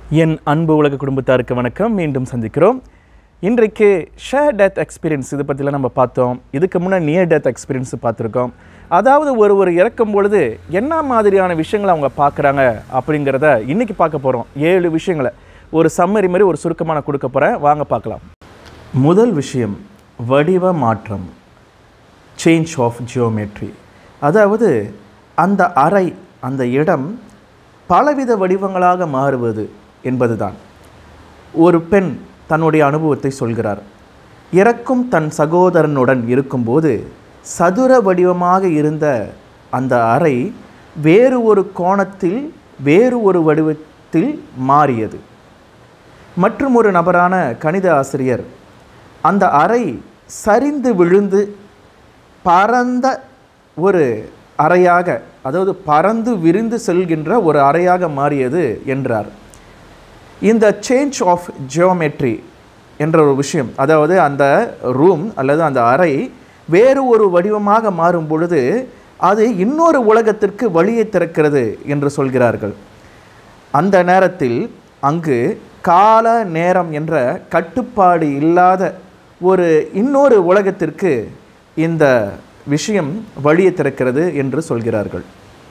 என் அன்பு உலக குடும்பத்தாருக்கு வணக்கம் மீண்டும் சந்திக்கிறோம் இன்றைக்கு ஷேர் டெத் எக்ஸ்பீரியன்ஸ் இதை பற்றிலாம் நம்ம பார்த்தோம் இதுக்கு முன்னே நியர் டெத் எக்ஸ்பீரியன்ஸ் பார்த்துருக்கோம் அதாவது ஒருவர் இறக்கும் பொழுது என்ன மாதிரியான விஷயங்களை அவங்க பார்க்குறாங்க அப்படிங்கிறத இன்னைக்கு பார்க்க போகிறோம் ஏழு விஷயங்களை ஒரு சம்மரி மாதிரி ஒரு சுருக்கமான கொடுக்க போகிறேன் வாங்க பார்க்கலாம் முதல் விஷயம் வடிவ மாற்றம் சேஞ்ச் ஆஃப் ஜியோமெட்ரி அதாவது அந்த அறை அந்த இடம் பலவித வடிவங்களாக மாறுவது என்பதுதான் ஒரு பெண் தன்னுடைய அனுபவத்தை சொல்கிறார் இறக்கும் தன் சகோதரனுடன் இருக்கும்போது சதுர வடிவமாக இருந்த அந்த அறை வேறு ஒரு கோணத்தில் வேறு ஒரு வடிவத்தில் மாறியது மற்றும் ஒரு நபரான கணித ஆசிரியர் அந்த அறை சரிந்து விழுந்து பரந்த ஒரு அறையாக அதாவது பறந்து விரிந்து செல்கின்ற ஒரு அறையாக மாறியது என்றார் இந்த சேஞ்ச் ஆஃப் ஜியோமெட்ரி என்ற ஒரு விஷயம் அதாவது அந்த ரூம் அல்லது அந்த அறை வேறு ஒரு வடிவமாக மாறும் பொழுது அது இன்னொரு உலகத்திற்கு வழியை திறக்கிறது என்று சொல்கிறார்கள் அந்த நேரத்தில் அங்கு கால நேரம் என்ற கட்டுப்பாடு இல்லாத ஒரு இன்னொரு உலகத்திற்கு இந்த விஷயம் வழியை திறக்கிறது என்று சொல்கிறார்கள்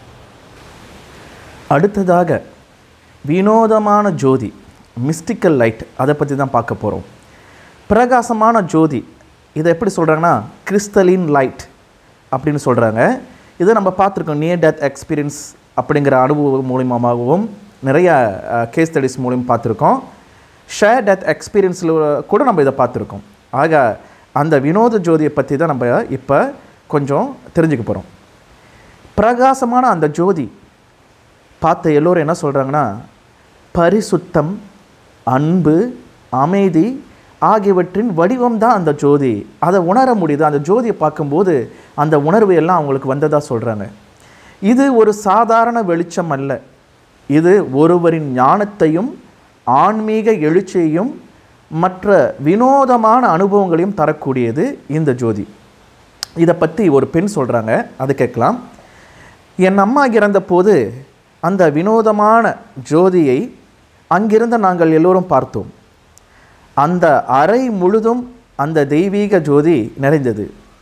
அடுத்ததாக வினோதமான ஜோதி மிஸ்டிக்கல் லைட் அதை பற்றி தான் பார்க்க போகிறோம் பிரகாசமான ஜோதி இதை எப்படி சொல்கிறாங்கன்னா கிறிஸ்டலின் லைட் அப்படின்னு சொல்கிறாங்க இதை நம்ம பார்த்துருக்கோம் நியர் டெத் எக்ஸ்பீரியன்ஸ் அப்படிங்கிற அனுபவம் மூலியமாகவும் நிறைய கேஸ் ஸ்டடிஸ் மூலியம் பார்த்துருக்கோம் ஷேர் டெத் எக்ஸ்பீரியன்ஸில் கூட நம்ம இதை பார்த்துருக்கோம் ஆக அந்த வினோத ஜோதியை பற்றி தான் நம்ம இப்போ கொஞ்சம் தெரிஞ்சுக்க போகிறோம் பிரகாசமான அந்த ஜோதி பார்த்த எல்லோரும் என்ன சொல்கிறாங்கன்னா பரிசுத்தம் அன்பு அமைதி ஆகியவற்றின் வடிவம் தான் அந்த ஜோதி அதை உணர முடியுது அந்த ஜோதியை பார்க்கும்போது அந்த உணர்வு எல்லாம் அவங்களுக்கு வந்ததாக சொல்கிறாங்க இது ஒரு சாதாரண வெளிச்சம் அல்ல இது ஒருவரின் ஞானத்தையும் ஆன்மீக எழுச்சியையும் மற்ற வினோதமான அனுபவங்களையும் தரக்கூடியது இந்த ஜோதி இதை பற்றி ஒரு பெண் சொல்கிறாங்க அது கேட்கலாம் என் அம்மா இறந்த போது அந்த வினோதமான ஜோதியை அங்கிருந்த நாங்கள் எல்லோரும் பார்த்தோம் அந்த அறை முழுதும் அந்த தெய்வீக ஜோதி நிறைந்தது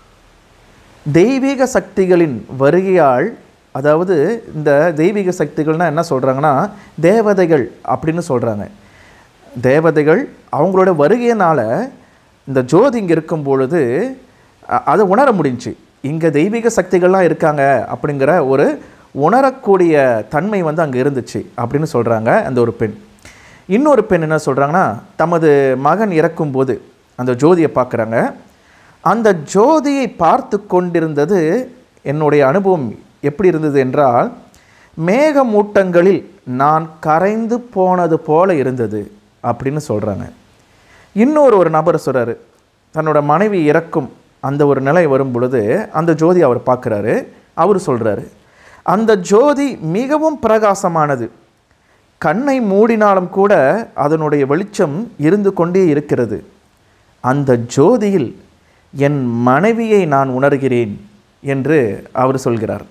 தெய்வீக சக்திகளின் வருகையால் அதாவது இந்த தெய்வீக சக்திகள்னால் என்ன சொல்கிறாங்கன்னா தேவதைகள் அப்படின்னு சொல்கிறாங்க தேவதைகள் அவங்களோட வருகையினால் இந்த ஜோதி இங்கே இருக்கும் பொழுது அ- அதை உணர முடிஞ்சுச்சு இங்கே தெய்வீக சக்திகள்லாம் இருக்காங்க அப்படிங்கிற ஒரு உணரக்கூடிய தன்மை வந்து அங்கே இருந்துச்சு அப்படின்னு சொல்கிறாங்க அந்த ஒரு பெண் இன்னொரு பெண் என்ன சொல்கிறாங்கன்னா தமது மகன் இறக்கும்போது அந்த ஜோதியை பார்க்குறாங்க அந்த ஜோதியை பார்த்து கொண்டிருந்தது என்னுடைய அனுபவம் எப்படி இருந்தது என்றால் மேகமூட்டங்களில் நான் கரைந்து போனது போல இருந்தது அப்படின்னு சொல்கிறாங்க இன்னொரு ஒரு நபர் சொல்கிறாரு தன்னோட மனைவி இறக்கும் அந்த ஒரு நிலை வரும் பொழுது அந்த ஜோதி அவர் பார்க்குறாரு அவர் சொல்கிறாரு அந்த ஜோதி மிகவும் பிரகாசமானது கண்ணை மூடினாலும் கூட அதனுடைய வெளிச்சம் இருந்து கொண்டே இருக்கிறது அந்த ஜோதியில் என் மனைவியை நான் உணர்கிறேன் என்று அவர் சொல்கிறார்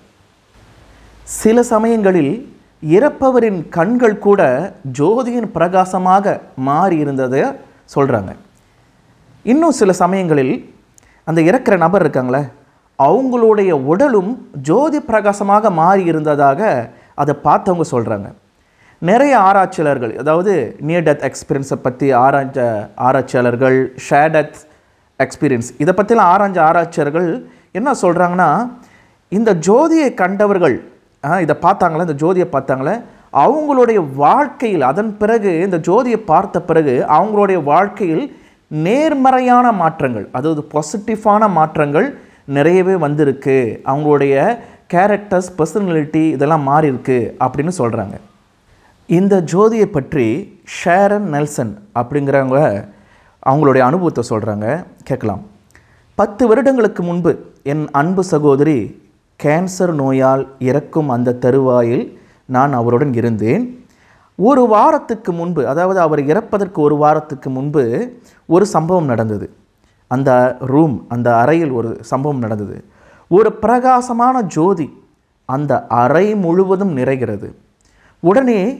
சில சமயங்களில் இறப்பவரின் கண்கள் கூட ஜோதியின் பிரகாசமாக மாறி இருந்ததை சொல்கிறாங்க இன்னும் சில சமயங்களில் அந்த இறக்கிற நபர் இருக்காங்களே அவங்களுடைய உடலும் ஜோதி பிரகாசமாக மாறி இருந்ததாக அதை பார்த்தவங்க சொல்கிறாங்க நிறைய ஆராய்ச்சியாளர்கள் அதாவது நியர் டெத் எக்ஸ்பீரியன்ஸை பற்றி ஆராய்ஞ்ச ஆராய்ச்சியாளர்கள் ஷேர் டெத் எக்ஸ்பீரியன்ஸ் இதை பற்றிலாம் ஆராய்ஞ்ச ஆராய்ச்சியாளர்கள் என்ன சொல்கிறாங்கன்னா இந்த ஜோதியை கண்டவர்கள் ஆ, இதை பார்த்தாங்களே இந்த ஜோதியை பார்த்தாங்களே அவங்களுடைய வாழ்க்கையில் அதன் பிறகு இந்த ஜோதியை பார்த்த பிறகு அவங்களுடைய வாழ்க்கையில் நேர்மறையான மாற்றங்கள் அதாவது பாசிட்டிவான மாற்றங்கள் நிறையவே வந்திருக்கு அவங்களுடைய கேரக்டர்ஸ் பர்சனாலிட்டி இதெல்லாம் மாறி இருக்கு அப்படின்னு சொல்கிறாங்க இந்த ஜோதியை பற்றி ஷேரன் நெல்சன் அப்படிங்கிறவங்க அவங்களுடைய அனுபவத்தை சொல்கிறாங்க கேட்கலாம் பத்து வருடங்களுக்கு முன்பு என் அன்பு சகோதரி கேன்சர் நோயால் இறக்கும் அந்த தருவாயில் நான் அவருடன் இருந்தேன் ஒரு வாரத்துக்கு முன்பு அதாவது அவர் இறப்பதற்கு ஒரு வாரத்துக்கு முன்பு ஒரு சம்பவம் நடந்தது அந்த ரூம் அந்த அறையில் ஒரு சம்பவம் நடந்தது ஒரு பிரகாசமான ஜோதி அந்த அறை முழுவதும் நிறைகிறது உடனே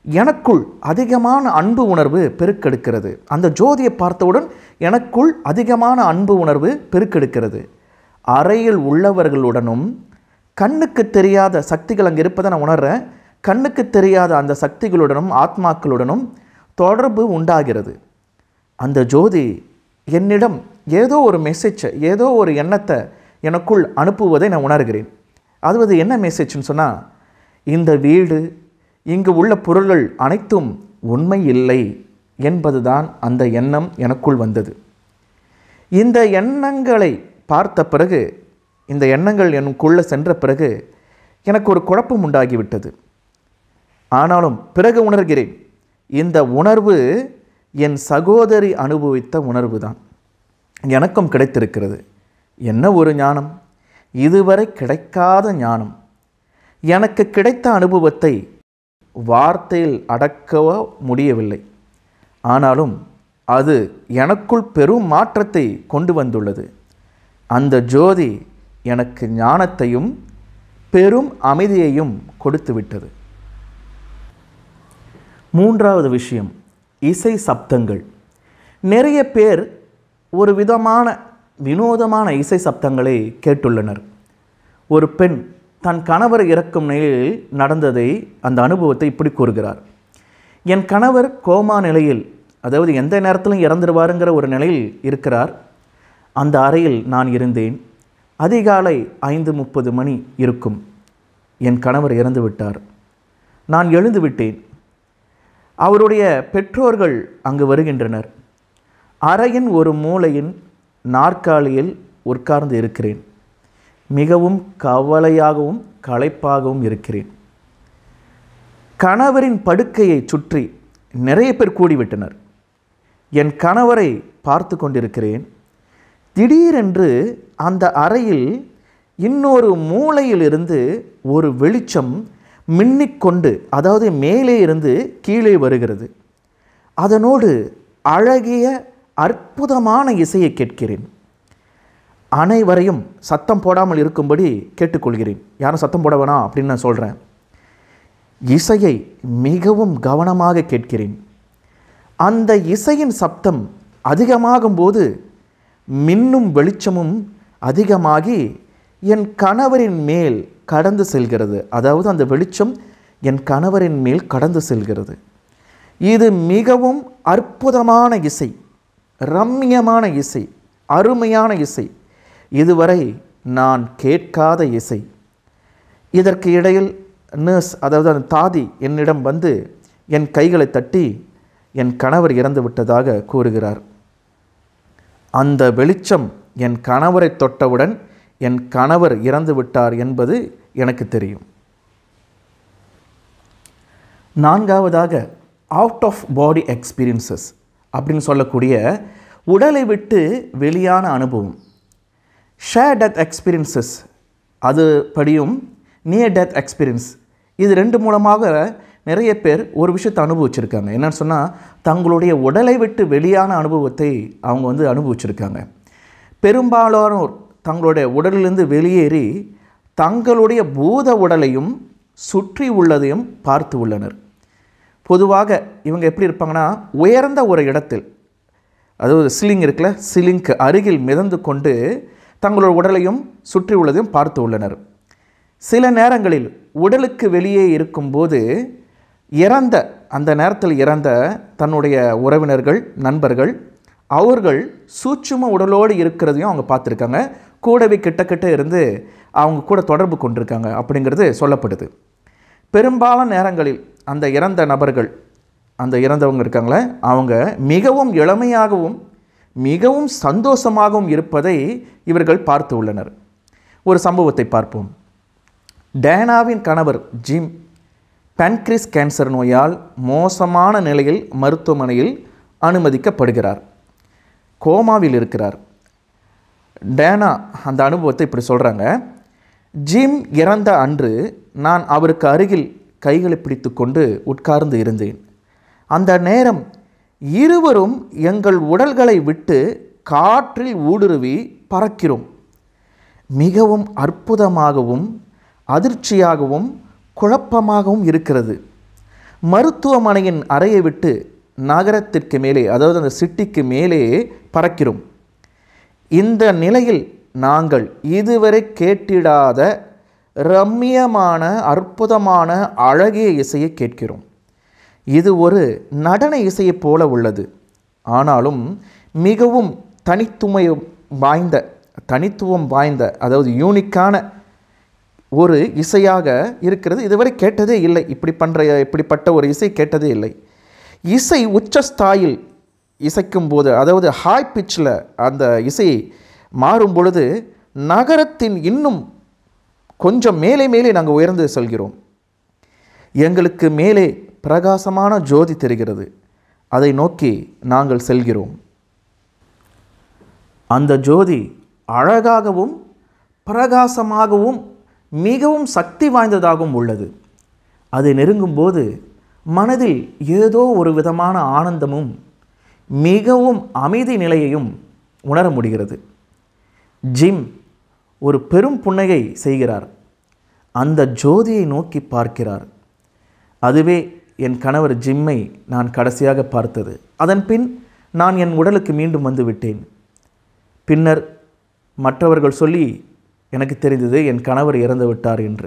எனக்குள் அதிகமான அன்பு உணர்வு பெருக்கெடுக்கிறது அந்த ஜோதியை பார்த்தவுடன் எனக்குள் அதிகமான அன்பு உணர்வு பெருக்கெடுக்கிறது அறையில் உள்ளவர்களுடனும் கண்ணுக்கு தெரியாத சக்திகள் அங்கே இருப்பதை நான் உணர்றேன் கண்ணுக்கு தெரியாத அந்த சக்திகளுடனும் ஆத்மாக்களுடனும் தொடர்பு உண்டாகிறது அந்த ஜோதி என்னிடம் ஏதோ ஒரு மெசேஜ் ஏதோ ஒரு எண்ணத்தை எனக்குள் அனுப்புவதை நான் உணர்கிறேன் அது அது என்ன மெசேஜ்னு சொன்னால் இந்த வீடு இங்கு உள்ள பொருள்கள் அனைத்தும் உண்மை இல்லை என்பதுதான் அந்த எண்ணம் எனக்குள் வந்தது இந்த எண்ணங்களை பார்த்த பிறகு இந்த எண்ணங்கள் எனக்குள்ளே சென்ற பிறகு எனக்கு ஒரு குழப்பம் உண்டாகிவிட்டது ஆனாலும் பிறகு உணர்கிறேன் இந்த உணர்வு என் சகோதரி அனுபவித்த உணர்வு தான் எனக்கும் கிடைத்திருக்கிறது என்ன ஒரு ஞானம் இதுவரை கிடைக்காத ஞானம் எனக்கு கிடைத்த அனுபவத்தை வார்த்தையில் அடக்கவோ முடியவில்லை ஆனாலும் அது எனக்குள் பெரும் மாற்றத்தை கொண்டு வந்துள்ளது அந்த ஜோதி எனக்கு ஞானத்தையும் பெரும் அமைதியையும் கொடுத்து விட்டது மூன்றாவது விஷயம் இசை சப்தங்கள் நிறைய பேர் ஒரு விதமான வினோதமான இசை சப்தங்களை கேட்டுள்ளனர் ஒரு பெண் தன் கணவர் இறக்கும் நிலையில் நடந்ததை அந்த அனுபவத்தை இப்படி கூறுகிறார் என் கணவர் கோமா நிலையில் அதாவது எந்த நேரத்திலும் இறந்துருவாருங்கிற ஒரு நிலையில் இருக்கிறார் அந்த அறையில் நான் இருந்தேன் அதிகாலை ஐந்து முப்பது மணி இருக்கும் என் கணவர் இறந்து விட்டார் நான் எழுந்து விட்டேன் அவருடைய பெற்றோர்கள் அங்கு வருகின்றனர் அறையின் ஒரு மூலையின் நாற்காலியில் உட்கார்ந்து இருக்கிறேன் மிகவும் கவலையாகவும் களைப்பாகவும் இருக்கிறேன் கணவரின் படுக்கையை சுற்றி நிறைய பேர் கூடிவிட்டனர் என் கணவரை பார்த்து கொண்டிருக்கிறேன் திடீரென்று அந்த அறையில் இன்னொரு மூலையிலிருந்து ஒரு வெளிச்சம் மின்னிக்கொண்டு அதாவது மேலே இருந்து கீழே வருகிறது அதனோடு அழகிய அற்புதமான இசையை கேட்கிறேன் அனைவரையும் சத்தம் போடாமல் இருக்கும்படி கேட்டுக்கொள்கிறேன் யாரும் சத்தம் போட வேணாம் அப்படின்னு நான் சொல்கிறேன் இசையை மிகவும் கவனமாக கேட்கிறேன் அந்த இசையின் சப்தம் அதிகமாகும் போது மின்னும் வெளிச்சமும் அதிகமாகி என் கணவரின் மேல் கடந்து செல்கிறது அதாவது அந்த வெளிச்சம் என் கணவரின் மேல் கடந்து செல்கிறது இது மிகவும் அற்புதமான இசை ரம்மியமான இசை அருமையான இசை இதுவரை நான் கேட்காத இசை இதற்கு இடையில் நர்ஸ் அதாவது அந்த தாதி என்னிடம் வந்து என் கைகளை தட்டி என் கணவர் இறந்து விட்டதாக கூறுகிறார் அந்த வெளிச்சம் என் கணவரை தொட்டவுடன் என் கணவர் இறந்து விட்டார் என்பது எனக்கு தெரியும் நான்காவதாக அவுட் ஆஃப் பாடி எக்ஸ்பீரியன்சஸ் அப்படின்னு சொல்லக்கூடிய உடலை விட்டு வெளியான அனுபவம் ஷேர் டெத் எக்ஸ்பீரியன்சஸ் அது படியும் நியர் டெத் எக்ஸ்பீரியன்ஸ் இது ரெண்டு மூலமாக நிறைய பேர் ஒரு விஷயத்தை அனுபவிச்சிருக்காங்க என்னன்னு சொன்னால் தங்களுடைய உடலை விட்டு வெளியான அனுபவத்தை அவங்க வந்து அனுபவிச்சிருக்காங்க பெரும்பாலானோர் தங்களுடைய உடலிலிருந்து வெளியேறி தங்களுடைய பூத உடலையும் சுற்றி உள்ளதையும் பார்த்து உள்ளனர் பொதுவாக இவங்க எப்படி இருப்பாங்கன்னா உயர்ந்த ஒரு இடத்தில் அதாவது சிலிங் இருக்குல்ல சிலிங்க்கு அருகில் மிதந்து கொண்டு தங்களோட உடலையும் சுற்றி உள்ளதையும் பார்த்து உள்ளனர் சில நேரங்களில் உடலுக்கு வெளியே இருக்கும்போது இறந்த அந்த நேரத்தில் இறந்த தன்னுடைய உறவினர்கள் நண்பர்கள் அவர்கள் சூட்சும உடலோடு இருக்கிறதையும் அவங்க பார்த்துருக்காங்க கூடவே கிட்ட கிட்ட இருந்து அவங்க கூட தொடர்பு கொண்டிருக்காங்க அப்படிங்கிறது சொல்லப்படுது பெரும்பாலான நேரங்களில் அந்த இறந்த நபர்கள் அந்த இறந்தவங்க இருக்காங்களே அவங்க மிகவும் இளமையாகவும் மிகவும் சந்தோஷமாகவும் இருப்பதை இவர்கள் பார்த்து உள்ளனர் ஒரு சம்பவத்தை பார்ப்போம் டேனாவின் கணவர் ஜிம் பன்க்ரிஸ் கேன்சர் நோயால் மோசமான நிலையில் மருத்துவமனையில் அனுமதிக்கப்படுகிறார் கோமாவில் இருக்கிறார் டேனா அந்த அனுபவத்தை இப்படி சொல்கிறாங்க ஜிம் இறந்த அன்று நான் அவருக்கு அருகில் கைகளை பிடித்து கொண்டு உட்கார்ந்து இருந்தேன் அந்த நேரம் இருவரும் எங்கள் உடல்களை விட்டு காற்றில் ஊடுருவி பறக்கிறோம் மிகவும் அற்புதமாகவும் அதிர்ச்சியாகவும் குழப்பமாகவும் இருக்கிறது மருத்துவமனையின் அறையை விட்டு நகரத்திற்கு மேலே அதாவது அந்த சிட்டிக்கு மேலே பறக்கிறோம் இந்த நிலையில் நாங்கள் இதுவரை கேட்டிடாத ரம்மியமான அற்புதமான அழகிய இசையை கேட்கிறோம் இது ஒரு நடன இசையைப் போல உள்ளது ஆனாலும் மிகவும் தனித்துமை வாய்ந்த தனித்துவம் வாய்ந்த அதாவது யூனிக்கான ஒரு இசையாக இருக்கிறது இதுவரை கேட்டதே இல்லை இப்படி பண்ணுற இப்படிப்பட்ட ஒரு இசை கேட்டதே இல்லை இசை உச்சஸ்தாயில் இசைக்கும் போது அதாவது ஹாய் பிச்சில் அந்த இசை மாறும் பொழுது நகரத்தின் இன்னும் கொஞ்சம் மேலே மேலே நாங்கள் உயர்ந்து செல்கிறோம் எங்களுக்கு மேலே பிரகாசமான ஜோதி தெரிகிறது அதை நோக்கி நாங்கள் செல்கிறோம் அந்த ஜோதி அழகாகவும் பிரகாசமாகவும் மிகவும் சக்தி வாய்ந்ததாகவும் உள்ளது அதை நெருங்கும்போது மனதில் ஏதோ ஒரு விதமான ஆனந்தமும் மிகவும் அமைதி நிலையையும் உணர முடிகிறது ஜிம் ஒரு பெரும் புன்னகை செய்கிறார் அந்த ஜோதியை நோக்கி பார்க்கிறார் அதுவே என் கணவர் ஜிம்மை நான் கடைசியாக பார்த்தது அதன் பின் நான் என் உடலுக்கு மீண்டும் வந்து விட்டேன் பின்னர் மற்றவர்கள் சொல்லி எனக்கு தெரிந்தது என் கணவர் இறந்து விட்டார் என்று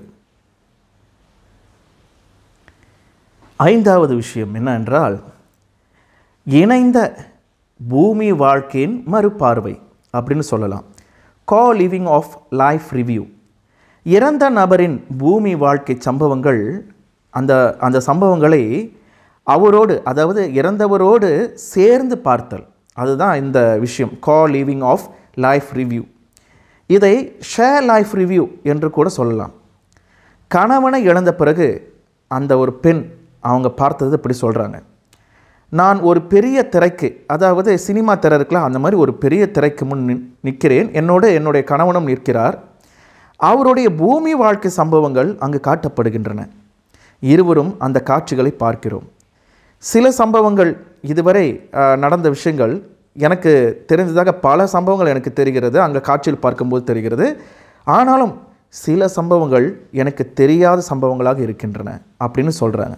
ஐந்தாவது விஷயம் என்ன என்றால் இணைந்த பூமி வாழ்க்கையின் மறுபார்வை அப்படின்னு சொல்லலாம் go living of life review இறந்த நபரின் பூமி வாழ்க்கை சம்பவங்கள் அந்த அந்த சம்பவங்களை அவரோடு அதாவது இறந்தவரோடு சேர்ந்து பார்த்தல் அதுதான் இந்த விஷயம் go living of life review இதை ஷேர் லைஃப் ரிவ்யூ என்று கூட சொல்லலாம் கணவனை இழந்த பிறகு அந்த ஒரு பெண் அவங்க பார்த்தது இப்படி சொல்கிறாங்க நான் ஒரு பெரிய திரைக்கு அதாவது சினிமா திரை இருக்கலாம் அந்த மாதிரி ஒரு பெரிய திரைக்கு முன் நின்- நிற்கிறேன் என்னோடு என்னுடைய கணவனும் நிற்கிறார் அவருடைய பூமி வாழ்க்கை சம்பவங்கள் அங்கு காட்டப்படுகின்றன இருவரும் அந்த காட்சிகளை பார்க்கிறோம் சில சம்பவங்கள் இதுவரை அஹ், நடந்த விஷயங்கள் எனக்கு தெரிந்ததாக பல சம்பவங்கள் எனக்கு தெரிகிறது அங்கே காட்சியில் பார்க்கும்போது தெரிகிறது ஆனாலும் சில சம்பவங்கள் எனக்கு தெரியாத சம்பவங்களாக இருக்கின்றன அப்படின்னு சொல்கிறாங்க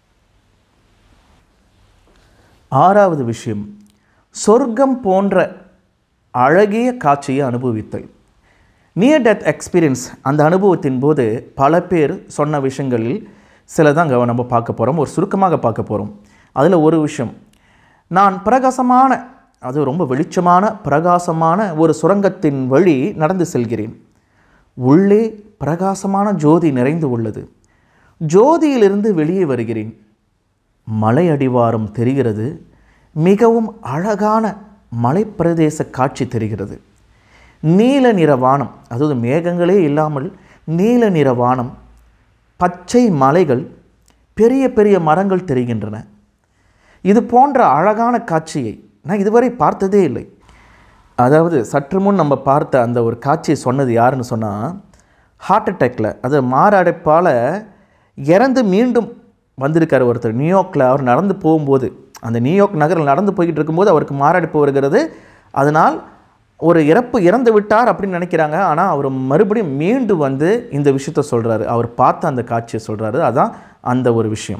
ஆறாவது விஷயம் சொர்க்கம் போன்ற அழகிய காட்சியை அனுபவித்தல் நியர் டெத் எக்ஸ்பீரியன்ஸ் அந்த அனுபவத்தின் போது பல பேர் சொன்ன விஷயங்களில் சில தான் இங்க நம்ம பார்க்க போகிறோம் ஒரு சுருக்கமாக பார்க்க போகிறோம் அதில் ஒரு விஷயம் நான் பிரகாசமான அது ரொம்ப வெளிச்சமான பிரகாசமான ஒரு சுரங்கத்தின் வழி நடந்து செல்கிறேன் உள்ளே பிரகாசமான ஜோதி நிறைந்து உள்ளது ஜோதியிலிருந்து வெளியே வருகிறேன் மலை அடிவாரம் தெரிகிறது மிகவும் அழகான மலைப்பிரதேச காட்சி தெரிகிறது நீல நிற வானம் அதாவது மேகங்களே இல்லாமல் நீல நிற வானம் பச்சை மலைகள் பெரிய பெரிய மரங்கள் தெரிகின்றன இது போன்ற அழகான காட்சியை நான் இதுவரை பார்த்ததே இல்லை அதாவது சற்று முன் நம்ம பார்த்த அந்த ஒரு காட்சியை சொன்னது யாருன்னு சொன்னால் ஹார்ட் அட்டாக்ல அது மாரடைப்பால் இறந்து மீண்டும் வந்திருக்கார் ஒருத்தர் நியூயார்க்கில் அவர் நடந்து போகும்போது அந்த நியூயார்க் நகரில் நடந்து போய்கிட்டு இருக்கும்போது அவருக்கு மாரடைப்பு வருகிறது அதனால் ஒரு இறப்பு இறந்து விட்டார் அப்படின்னு நினைக்கிறாங்க ஆனால் அவர் மறுபடியும் மீண்டு வந்து இந்த விஷயத்த சொல்கிறாரு அவர் பார்த்த அந்த காட்சியை சொல்கிறாரு அதான் அந்த ஒரு விஷயம்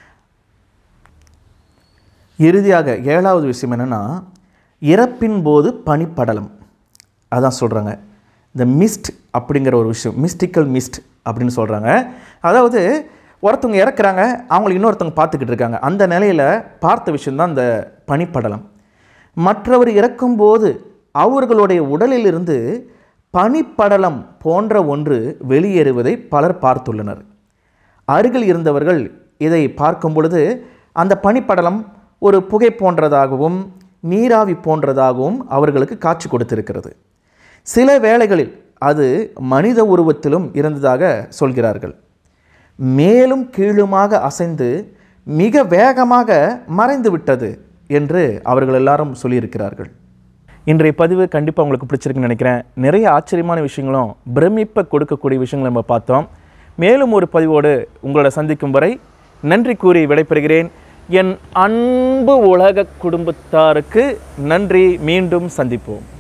இறுதியாக ஏழாவது விஷயம் என்னென்னா இறப்பின் போது பனிப்படலம் அதான் சொல்கிறாங்க இந்த மிஸ்ட் அப்படிங்கிற ஒரு விஷயம் மிஸ்டிக்கல் மிஸ்ட் அப்படின்னு சொல்கிறாங்க அதாவது ஒருத்தவங்க இறக்குறாங்க அவங்களை இன்னொருத்தவங்க பார்த்துக்கிட்டு இருக்காங்க அந்த நிலையில் பார்த்த விஷயம்தான் இந்த பனிப்படலம் மற்றவர் இறக்கும்போது அவர்களுடைய உடலிலிருந்து பனிப்படலம் போன்ற ஒன்று வெளியேறுவதை பலர் பார்த்துள்ளனர் அருகில் இருந்தவர்கள் இதை பார்க்கும் பொழுது அந்த பனிப்படலம் ஒரு புகை போன்றதாகவும் நீராவி போன்றதாகவும் அவர்களுக்கு காட்சி கொடுத்திருக்கிறது சில வேளைகளில் அது மனித உருவத்திலும் இருந்ததாக சொல்கிறார்கள் மேலும் கீழுமாக அசைந்து மிக வேகமாக மறைந்து விட்டது என்று அவர்கள் எல்லாரும் சொல்லியிருக்கிறார்கள் இன்றைய பதிவு கண்டிப்பாக உங்களுக்கு பிடிச்சிருக்குன்னு நினைக்கிறேன் நிறைய ஆச்சரியமான விஷயங்களும் பிரமிப்பை கொடுக்கக்கூடிய விஷயங்களை நம்ம பார்த்தோம் மேலும் ஒரு பதிவோடு உங்களோட சந்திக்கும் வரை நன்றி கூறி விடைபெறுகிறேன் என் அன்பு உலக குடும்பத்தாருக்கு நன்றி மீண்டும் சந்திப்போம்